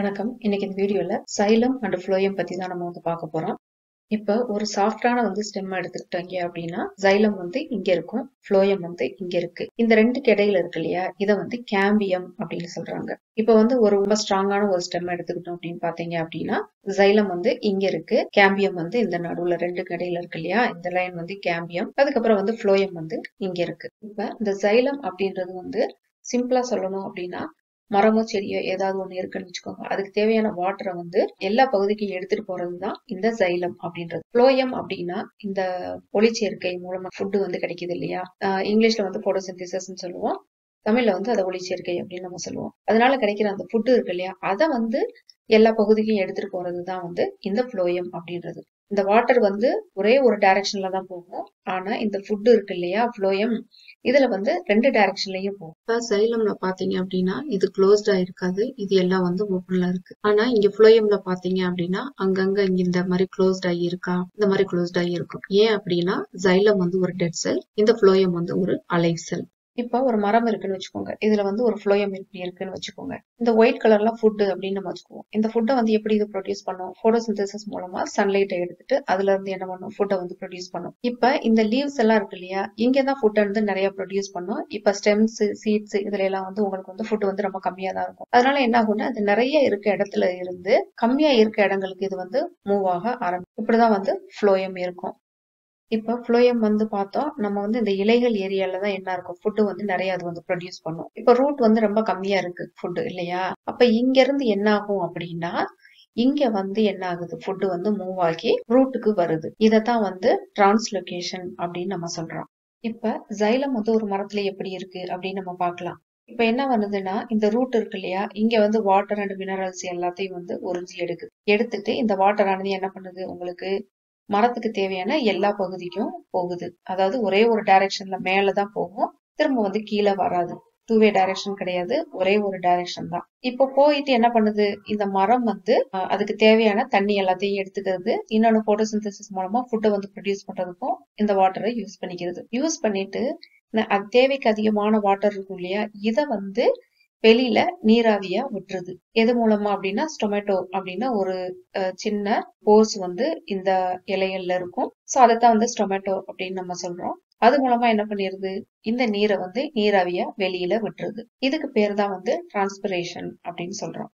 வணக்கம் இன்னைக்கு இந்த வீடியோல சைலம் அண்ட் ஃப்ளோயம் பத்தி தான் நம்ம வந்து பார்க்க போறோம் இப்ப ஒரு சாஃப்டான வந்து ஸ்டெம் எடுத்துக்கிட்டோங்க அப்படின்னா சைலம் வந்து இங்க இருக்கும் ஃப்ளோயம் வந்து இங்க இருக்கு இந்த ரெண்டுக்கு இடையில இருக்கு இல்லையா இதை வந்து கேம்பியம் அப்படின்னு சொல்றாங்க இப்ப வந்து ஒரு ரொம்ப ஸ்ட்ராங்கான ஒரு ஸ்டெம் எடுத்துக்கிட்டோம் அப்படின்னு பாத்தீங்க அப்படின்னா சைலம் வந்து இங்க இருக்கு கேம்பியம் வந்து இந்த நடுவுல ரெண்டுக்கு இடையில இருக்கு இல்லையா இந்த லைன் வந்து கேம்பியம் அதுக்கப்புறம் வந்து ஃப்ளோயம் வந்து இங்க இருக்கு இப்ப இந்த சைலம் அப்படின்றது வந்து சிம்பிளா சொல்லணும் அப்படின்னா மரமோ செடியோ ஏதாவது ஒண்ணு இருக்குன்னு வச்சுக்கோங்க அதுக்கு தேவையான வாட்டரை வந்து எல்லா பகுதிக்கும் எடுத்துட்டு போறதுதான் இந்த சைலம் அப்படின்றது புளோயம் அப்படின்னா இந்த ஒளிச்சேர்க்கை மூலமா ஃபுட்டு வந்து கிடைக்குது இல்லையா ஆஹ் இங்கிலீஷ்ல வந்து போட்டோசிந்தசிஸ் சொல்லுவோம் தமிழ்ல வந்து அதை ஒளிச்சேர்க்கை அப்படின்னு நம்ம சொல்லுவோம் அதனால கிடைக்கிற அந்த ஃபுட்டு இருக்கு இல்லையா அதை வந்து எல்லா பகுதிக்கும் எடுத்துட்டு போறதுதான் வந்து இந்த புளோயம் அப்படின்றது இந்த வாட்டர் வந்து ஒரே ஒரு டைரக்ஷன்ல தான் போகும் ஆனா இந்த ஃபுட் இருக்கு இல்லையா புளோயம் இதுல வந்து ரெண்டு டைரக்ஷன்லயும் போகும் இப்ப சைலம்ல பாத்தீங்க அப்படின்னா இது க்ளோஸ்டா இருக்காது இது எல்லாம் வந்து ஓப்பன்ல இருக்கு ஆனா இங்க புளோயம்ல பாத்தீங்க அப்படின்னா அங்கங்க இங்க இந்த மாதிரி க்ளோஸ்ட் ஆகி இருக்கா இந்த மாதிரி க்ளோஸ்ட் ஆகி இருக்கும் ஏன் அப்படின்னா சைலம் வந்து ஒரு டெட் செல் இந்த புளோயம் வந்து ஒரு அலைவ் செல் இப்ப ஒரு மரம் இருக்குன்னு வச்சுக்கோங்க இதுல வந்து ஒரு ஃப்ளோயம் இப்படி இருக்குன்னு வச்சுக்கோங்க இந்த ஒயிட் கலர்லாம் ஃபுட் அப்படின்னு நம்ம வச்சுக்குவோம் இந்த ஃபுட்டை வந்து எப்படி இது ப்ரொடியூஸ் பண்ணும் போட்டோசிந்தசிஸ் மூலமா சன்லைட்டை எடுத்துட்டு அதுல இருந்து என்ன பண்ணும் ஃபுட்டை வந்து ப்ரொடியூஸ் பண்ணும் இப்ப இந்த லீவ்ஸ் எல்லாம் இருக்கு இல்லையா இங்க தான் ஃபுட்டை வந்து நிறைய ப்ரொடியூஸ் பண்ணும் இப்ப ஸ்டெம்ஸ் சீட்ஸ் இதுல எல்லாம் வந்து உங்களுக்கு வந்து ஃபுட் வந்து ரொம்ப கம்மியா தான் இருக்கும் அதனால என்ன ஆகும்னா அது நிறைய இருக்க இடத்துல இருந்து கம்மியா இருக்க இடங்களுக்கு இது வந்து மூவ் ஆக ஆரம்பிக்கும் இப்படிதான் வந்து ஃப்ளோயம் இருக்கும் இப்ப ஃப்ளோயம் வந்து பார்த்தோம் நம்ம வந்து இந்த இலைகள் ஏரியால தான் என்ன இருக்கும் ஃபுட்டு வந்து நிறைய அது வந்து ப்ரொடியூஸ் பண்ணும் இப்ப ரூட் வந்து ரொம்ப கம்மியா இருக்கு ஃபுட்டு இல்லையா அப்ப இங்க இருந்து என்ன ஆகும் அப்படின்னா இங்க வந்து என்ன ஆகுது ஃபுட்டு வந்து மூவ் ஆகி ரூட்டுக்கு வருது இதத்தான் வந்து டிரான்ஸ்லொகேஷன் அப்படின்னு நம்ம சொல்றோம் இப்ப ஜைலம் வந்து ஒரு மரத்துல எப்படி இருக்கு அப்படின்னு நம்ம பார்க்கலாம் இப்ப என்ன பண்ணுதுன்னா இந்த ரூட் இருக்கு இல்லையா இங்க வந்து வாட்டர் அண்ட் மினரல்ஸ் எல்லாத்தையும் வந்து உறிஞ்சி எடுக்குது எடுத்துட்டு இந்த வாட்டர் ஆனது என்ன பண்ணுது உங்களுக்கு மரத்துக்கு தேவையான எல்லா பகுதிக்கும் போகுது அதாவது ஒரே ஒரு டைரக்ஷன்ல மேலதான் போகும் திரும்ப வந்து கீழே வராது டூ வே டைரக்ஷன் கிடையாது ஒரே ஒரு டைரக்ஷன் தான் இப்போ போயிட்டு என்ன பண்ணுது இந்த மரம் வந்து அதுக்கு தேவையான தண்ணி எல்லாத்தையும் எடுத்துக்கிறது இன்னொன்னு போட்டோசிந்தசிஸ் மூலமா ஃபுட்டை வந்து ப்ரொடியூஸ் பண்றதுக்கும் இந்த வாட்டரை யூஸ் பண்ணிக்கிறது யூஸ் பண்ணிட்டு அது தேவைக்கு அதிகமான வாட்டர் இருக்கும் இல்லையா இதை வந்து வெளியில நீராவியா விட்டுருது எது மூலமா அப்படின்னா ஸ்டொமேட்டோ அப்படின்னா ஒரு சின்ன போர்ஸ் வந்து இந்த இலைகள்ல இருக்கும் சோ அதைத்தான் வந்து ஸ்டொமேட்டோ அப்படின்னு நம்ம சொல்றோம் அது மூலமா என்ன பண்ணிருது இந்த நீரை வந்து நீராவியா வெளியில விட்டுருது இதுக்கு பேர் தான் வந்து டிரான்ஸ்பிரேஷன் அப்படின்னு சொல்றோம்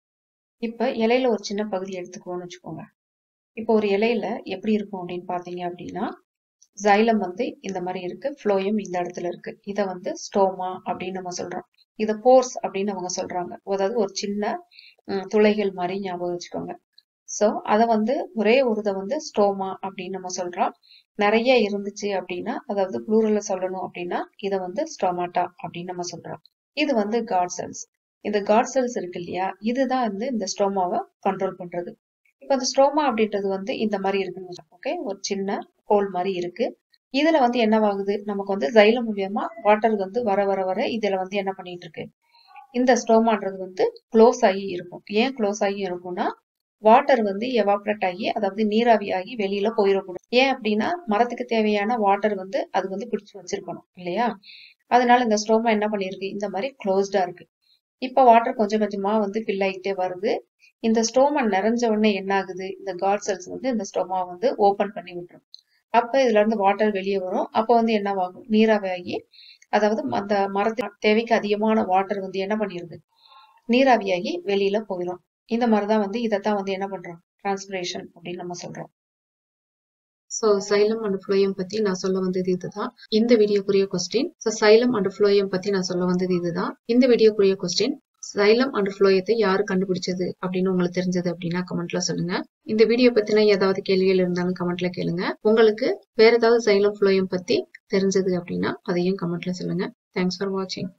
இப்ப இலையில ஒரு சின்ன பகுதி எடுத்துக்கோன்னு வச்சுக்கோங்க இப்போ ஒரு இலையில எப்படி இருக்கும் அப்படின்னு பாத்தீங்க அப்படின்னா ஜைலம் வந்து இந்த மாதிரி இருக்கு ஃப்ளோயம் இந்த இடத்துல இருக்கு இத வந்து ஸ்டோமா அப்படின்னு நம்ம சொல்றோம் இத போர்ஸ் அப்படின்னு அவங்க சொல்றாங்க அதாவது ஒரு சின்ன துளைகள் மாதிரி ஞாபகம் வச்சுக்கோங்க சோ அத வந்து ஒரே ஒரு இதை வந்து ஸ்டோமா அப்படின்னு நம்ம சொல்றோம் நிறைய இருந்துச்சு அப்படின்னா அதாவது ப்ளூரல்ல சொல்லணும் அப்படின்னா இத வந்து ஸ்டோமாட்டா அப்படின்னு நம்ம சொல்றோம் இது வந்து காட் செல்ஸ் இந்த காட் செல்ஸ் இருக்கு இல்லையா இதுதான் வந்து இந்த ஸ்டோமாவை கண்ட்ரோல் பண்றது இப்ப இந்த ஸ்ட்ரோமா அப்படின்றது வந்து இந்த மாதிரி இருக்குன்னு ஓகே ஒரு சின்ன ஹோல் மாதிரி இருக்கு இதுல வந்து என்னவாகுது நமக்கு வந்து ஜைலம் மூலியமா வாட்டர் வந்து வர வர வர இதுல வந்து என்ன பண்ணிட்டு இருக்கு இந்த ஸ்டோமான்றது வந்து க்ளோஸ் ஆகி இருக்கும் ஏன் க்ளோஸ் ஆகி இருக்கும்னா வாட்டர் வந்து எவாப்ரேட் ஆகி அதாவது நீராவி ஆகி வெளியில போயிடக்கூடாது ஏன் அப்படின்னா மரத்துக்கு தேவையான வாட்டர் வந்து அது வந்து பிடிச்சு வச்சிருக்கணும் இல்லையா அதனால இந்த ஸ்டோமா என்ன பண்ணிருக்கு இந்த மாதிரி க்ளோஸ்டா இருக்கு இப்ப வாட்டர் கொஞ்சம் கொஞ்சமா வந்து ஃபில் ஆகிட்டே வருது இந்த ஸ்டோமா நிறைஞ்ச உடனே என்ன ஆகுது இந்த காட் செல்ஸ் வந்து இந்த ஸ்டோமா வந்து ஓபன் பண்ணி விட்டுரும் அப்ப இதுல இருந்து வாட்டர் வெளியே வரும் அப்ப வந்து என்னவாகும் நீராவியாகி அதாவது அந்த மரத்துக்கு தேவைக்கு அதிகமான வாட்டர் வந்து என்ன பண்ணிருது நீராவியாகி வெளியில போயிடும் இந்த மாதிரிதான் வந்து இதைத்தான் வந்து என்ன பண்றோம் டிரான்ஸ்பிரேஷன் அப்படின்னு நம்ம சொல்றோம் ஸோ சைலம் அண்ட் ஃப்ளோயம் பத்தி நான் சொல்ல வந்தது இதுதான் இந்த வீடியோக்குரிய question so xylem and phloem பத்தி நான் சொல்ல வந்தது இதுதான் இந்த வீடியோக்குரிய கொஸ்டின் சைலம் அண்ட் ஃப்ளோயத்தை யாரு கண்டுபிடிச்சது அப்படின்னு உங்களுக்கு தெரிஞ்சது அப்படின்னா கமெண்ட்ல சொல்லுங்க இந்த வீடியோ பத்தின ஏதாவது கேள்விகள் இருந்தாலும் கமெண்ட்ல கேளுங்க உங்களுக்கு வேற ஏதாவது சைலம் ஃப்ளோயம் பத்தி தெரிஞ்சது அப்படின்னா அதையும் கமெண்ட்ல சொல்லுங்க தேங்க்ஸ் ஃபார் வாட்சிங்